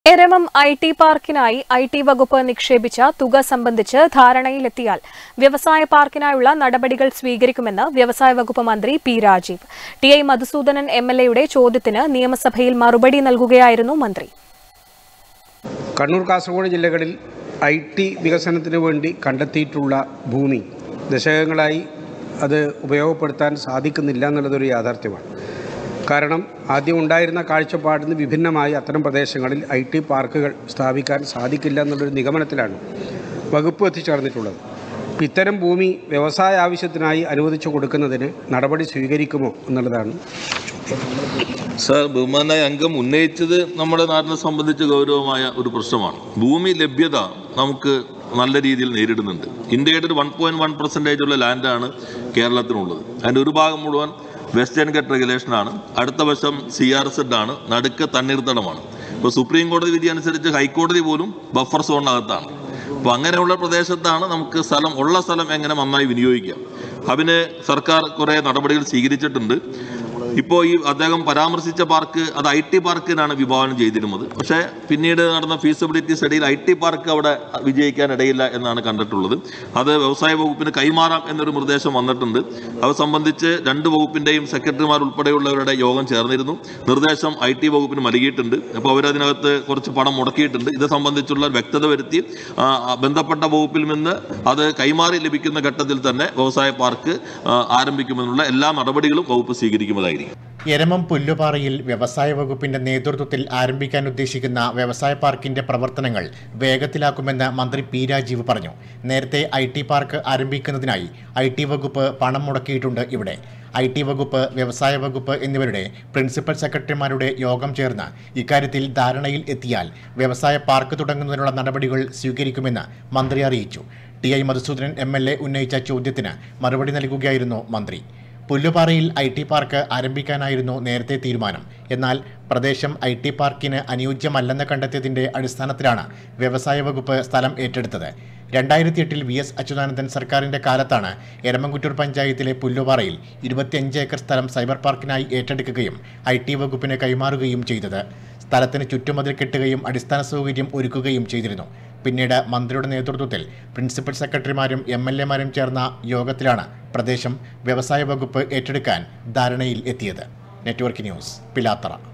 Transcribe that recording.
Eramam I T പാർക്കിനായി I T വകുപ്പ് നിക്ഷേപിച്ച തുക സംബന്ധിച്ച് ധാരണയിലെത്തിയാൽ വ്യവസായ പാർക്കിനായുള്ള നടപടികൾ സ്വീകരിക്കുമെന്ന് വ്യവസായ വകുപ്പ് മന്ത്രി P Rajeev T I Madhusoodanan M L എയുടെ ചോദ്യത്തിന് നിയമസഭയിൽ മറുപടി നൽകുകയായിരുന്നു മന്ത്രി കണ്ണൂർ കാസർഗോഡ് ജില്ലകളിൽ ഐ ടി വികസനത്തിന് വേണ്ടി കണ്ടെത്തിയിട്ടുള്ള ഭൂമി ദശകങ്ങളായി അത് ഉപയോഗപ്പെടുത്താൻ സാധിക്കുന്നില്ല എന്നുള്ളതൊരു യാഥാർത്ഥ്യമാണ് കാരണം ആദ്യം ഉണ്ടായിരുന്ന കാഴ്ചപ്പാടിൽ നിന്ന് വിഭിന്നമായി അത്തരം പ്രദേശങ്ങളിൽ ഐ ടി പാർക്കുകൾ സ്ഥാപിക്കാൻ സാധിക്കില്ല എന്നുള്ളൊരു നിഗമനത്തിലാണ് വകുപ്പ് എത്തിച്ചേർന്നിട്ടുള്ളത് അപ്പോൾ ഇത്തരം ഭൂമി വ്യവസായ ആവശ്യത്തിനായി അനുവദിച്ചു കൊടുക്കുന്നതിന് നടപടി സ്വീകരിക്കുമോ എന്നുള്ളതാണ് സാർ ബഹുമാനായ അംഗം ഉന്നയിച്ചത് നമ്മുടെ നാടിനെ സംബന്ധിച്ച് ഗൗരവമായ ഒരു പ്രശ്നമാണ് ഭൂമി ലഭ്യത നമുക്ക് നല്ല രീതിയിൽ നേരിടുന്നുണ്ട് ഇന്ത്യയുടെ ഒരു വൺ പോയിന്റ് വൺ പെർസെൻറ്റേജ് ഉള്ള ലാൻഡാണ് കേരളത്തിനുള്ളത് അതിൻ്റെ ഒരു ഭാഗം മുഴുവൻ വെസ്റ്റേൺ ഗട്ട് റെഗുലേഷനാണ് അടുത്ത വശം സി ആർ സെഡ് ആണ് നടുക്ക് തണ്ണീർത്തടമാണ് ഇപ്പോൾ സുപ്രീം കോടതി വിധി അനുസരിച്ച് ഹൈക്കോടതി പോലും ബഫർ സോണിനകത്താണ് അപ്പോൾ അങ്ങനെയുള്ള പ്രദേശത്താണ് നമുക്ക് സ്ഥലം ഉള്ള സ്ഥലം എങ്ങനെ നന്നായി വിനിയോഗിക്കാം അതിന് സർക്കാർ കുറേ നടപടികൾ സ്വീകരിച്ചിട്ടുണ്ട് ഇപ്പോൾ ഈ അദ്ദേഹം പരാമർശിച്ച പാർക്ക് അത് ഐ ടി പാർക്കിനാണ് വിഭാവനം ചെയ്തിരുന്നത് പക്ഷേ പിന്നീട് നടന്ന ഫീസിബിലിറ്റി സ്റ്റഡിയിൽ ഐ ടി പാർക്ക് അവിടെ വിജയിക്കാൻ ഇടയില്ല എന്നാണ് കണ്ടിട്ടുള്ളത് അത് വ്യവസായ വകുപ്പിന് കൈമാറാം എന്നൊരു നിർദ്ദേശം വന്നിട്ടുണ്ട് അത് സംബന്ധിച്ച് രണ്ട് വകുപ്പിൻ്റെയും സെക്രട്ടറിമാർ ഉൾപ്പെടെയുള്ളവരുടെ യോഗം ചേർന്നിരുന്നു നിർദ്ദേശം ഐ ടി വകുപ്പിന് നൽകിയിട്ടുണ്ട് അപ്പോൾ അവരതിനകത്ത് കുറച്ച് പണം മുടക്കിയിട്ടുണ്ട് ഇത് സംബന്ധിച്ചുള്ള വ്യക്തത വരുത്തി ആ, ആ, ബന്ധപ്പെട്ട വകുപ്പിൽ നിന്ന് അത് കൈമാറി ലഭിക്കുന്ന ഘട്ടത്തിൽ തന്നെ വ്യവസായ പാർക്ക് ആ, ആരംഭിക്കുമെന്നുള്ള എല്ലാ നടപടികളും വകുപ്പ് സ്വീകരിക്കുന്നതായിരിക്കും എരമം പുല്ലുപാറയിൽ വ്യവസായ വകുപ്പിന്റെ നേതൃത്വത്തിൽ ആരംഭിക്കാൻ ഉദ്ദേശിക്കുന്ന വ്യവസായ പാർക്കിന്റെ പ്രവർത്തനങ്ങൾ വേഗത്തിലാക്കുമെന്ന് മന്ത്രി പി രാജീവ് പറഞ്ഞു നേരത്തെ ഐ ടി പാർക്ക് ആരംഭിക്കുന്നതിനായി ഐ ടി വകുപ്പ് പണം മുടക്കിയിട്ടുണ്ട് ഇവിടെ ഐ ടി വകുപ്പ് വ്യവസായ വകുപ്പ് എന്നിവരുടെ പ്രിൻസിപ്പൽ സെക്രട്ടറിമാരുടെ യോഗം ചേർന്ന് ഇക്കാര്യത്തിൽ ധാരണയിൽ എത്തിയാൽ വ്യവസായ പാർക്ക് തുടങ്ങുന്നതിനുള്ള നടപടികൾ സ്വീകരിക്കുമെന്ന് മന്ത്രി അറിയിച്ചു T I Madhusoodanan M L A ഉന്നയിച്ച ചോദ്യത്തിന് മറുപടി നൽകുകയായിരുന്നു മന്ത്രി പുല്ലുപാറയിൽ ഐ ടി പാർക്ക് ആരംഭിക്കാനായിരുന്നു നേരത്തെ തീരുമാനം എന്നാൽ പ്രദേശം ഐ ടി പാർക്കിന് അനുയോജ്യമല്ലെന്ന് കണ്ടെത്തിയതിന്റെ അടിസ്ഥാനത്തിലാണ് വ്യവസായ വകുപ്പ് സ്ഥലം ഏറ്റെടുത്തത് രണ്ടായിരത്തി എട്ടിൽ വി എസ് അച്യുതാനന്ദൻ സർക്കാരിന്റെ കാലത്താണ് എരമംകുറ്റൂർ പഞ്ചായത്തിലെ പുല്ലുപാറയിൽ ഇരുപത്തിയഞ്ച് ഏക്കർ സ്ഥലം സൈബർ പാർക്കിനായി ഏറ്റെടുക്കുകയും ഐ ടി വകുപ്പിന് കൈമാറുകയും ചെയ്തത് സ്ഥലത്തിന് ചുറ്റുമതിൽ കെട്ടുകയും അടിസ്ഥാന സൗകര്യം ഒരുക്കുകയും ചെയ്തിരുന്നു പിന്നീട് മന്ത്രിയുടെ നേതൃത്വത്തിൽ പ്രിൻസിപ്പൽ സെക്രട്ടറിമാരും എം എൽ എമാരും ചേർന്ന യോഗത്തിലാണ് പ്രദേശം വ്യവസായ വകുപ്പ് ഏറ്റെടുക്കാൻ ധാരണയിൽ എത്തിയത് നെറ്റ്വർക്ക് ന്യൂസ് പിലാത്തറ